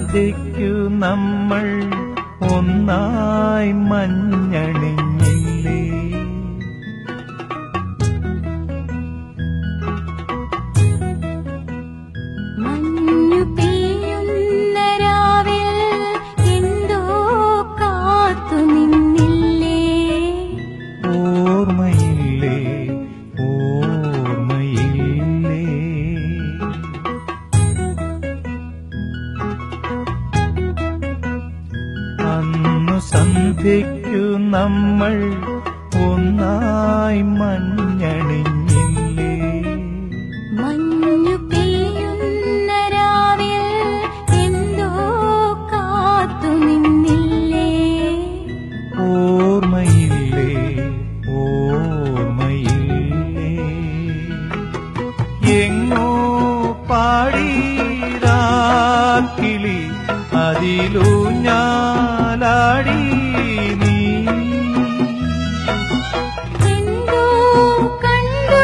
സന്ധ്യയ്ക്കു നമ്മൾ ഒന്നായി മഞ്ഞണിഞ്ഞില്ലേ മഞ്ഞു പെയ്യുന്ന രാവിൽ എന്തോ കാത്തു നിന്നില്ലേ ഓർമ്മയില്ലേ ഓർമ്മയില്ലേ അന്നു സന്ധ്യയ്ക്കു നമ്മൾ ഒന്നായി മഞ്ഞണിഞ്ഞില്ലേ മഞ്ഞു പെയ്യുന്ന രാവിൽ എന്തോ കാത്തു നിന്നില്ലേ ഓർമ്മയില്ലേ ഓർമ്മയില്ലേ എങ്ങോ പാടീരാക്കിളി അതിലൂഞ്ഞാലാടി നീ എന്തോ കണ്ടു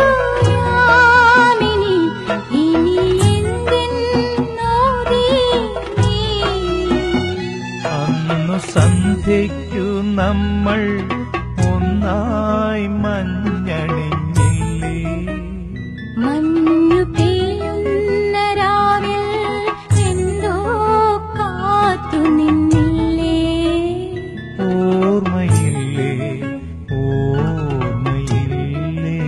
യാമിനി ഇനി എന്തിന്നോതി നീ അന്നു സന്ധ്യയ്ക്കു നമ്മൾ ഒന്നായി മഞ്ഞണിഞ്ഞില്ലേ മഞ്ഞു പെയ്യുന്ന രാവിൽ എന്തോ കാത്തു നിന്നില്ലേ ഓർമ്മയില്ലേ ഓർമ്മയില്ലേ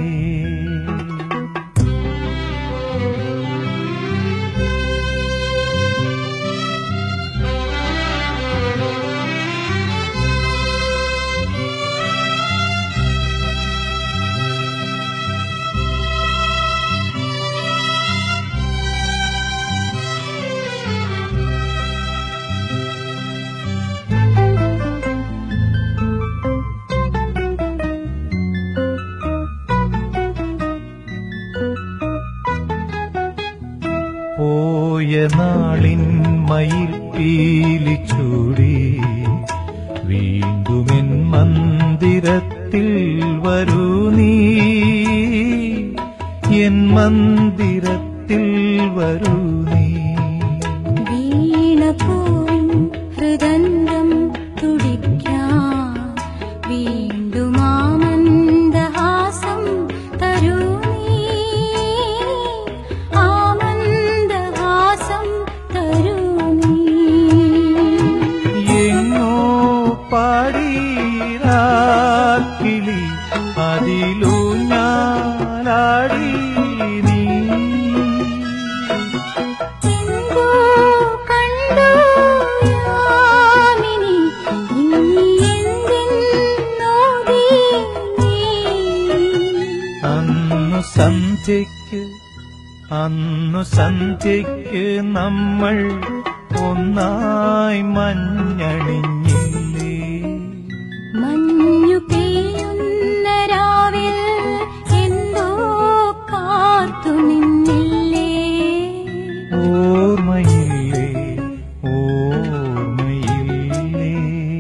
പോയ നാളിൻ മയിൽ പീലിച്ചൂടി വീണ്ടുമെൻ മന്ദിരത്തിൽ വരൂ നീ എൻ മന്ദിരത്തിൽ വരൂ നീ വീണപോൻ ഹൃദന്തം തുടിക്കാം വീണ്ടും ആമന്ദഹാസം തരൂ നീ ആമന്ദഹാസം തരൂ നീ എങ്ങോ പാടീരാക്കിളി അതിലൂഞ്ഞാലാടി നീ എന്തോ കണ്ടു യാമിനി ഇനി എന്തിന്നോതി നീ അന്നു സന്ധ്യയ്ക്ക് അന്നു സന്ധ്യയ്ക്ക് നമ്മൾ ഒന്നായി മഞ്ഞണിഞ്ഞില്ലേ മഞ്ഞു പെയ്യുന്ന രാവിൽ എന്തോ കാത്തു നിന്നില്ലേ ഓർമ്മയില്ലേ ഓർമ്മയില്ലേ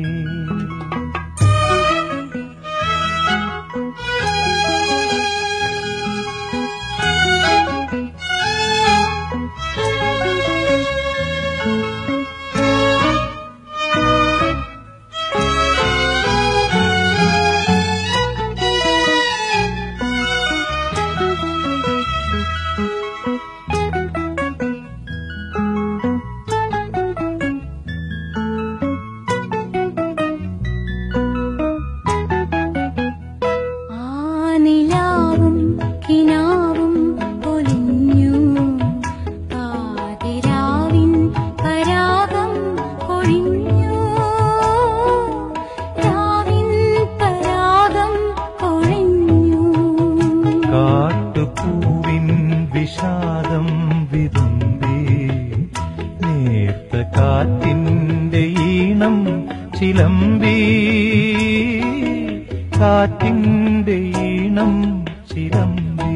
ആ നിലാവും കിനാവും പൊലിഞ്ഞു പാതിരാവിൻ പരാഗം കൊഴിഞ്ഞു രാവിൻ പരാഗം കൊഴിഞ്ഞു കാട്ടുപൂവിൻ വിഷാദം വിതുമ്പി നേർത്ത കാറ്റിന്റെ ഈണം ചിലമ്പി കാറ്റിന്റെ ഈണം ചിലമ്പി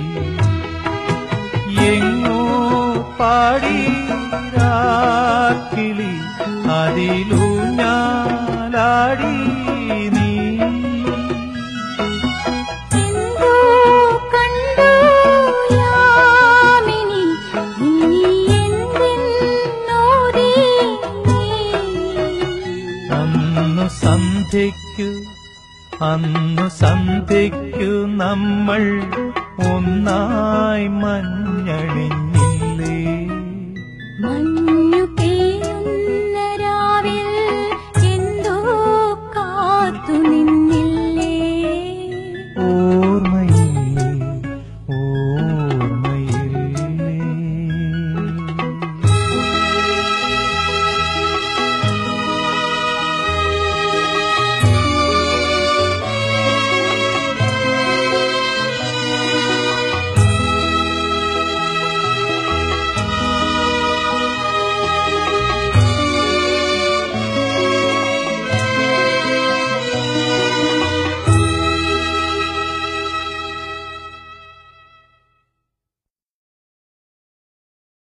എങ്ങോ പാടി രാക്കിളി അതിലൂഞ്ഞാലാടി നീ എന്തോ കണ്ടു യാമിനി ഇനി എന്തിന്നോതി അന്നു സന്ധ്യയ്ക്കു അന്നു സന്ധ്യയ്ക്കു നമ്മൾ ഒന്നായി മഞ്ഞണിഞ്ഞില്ലേ മഞ്ഞ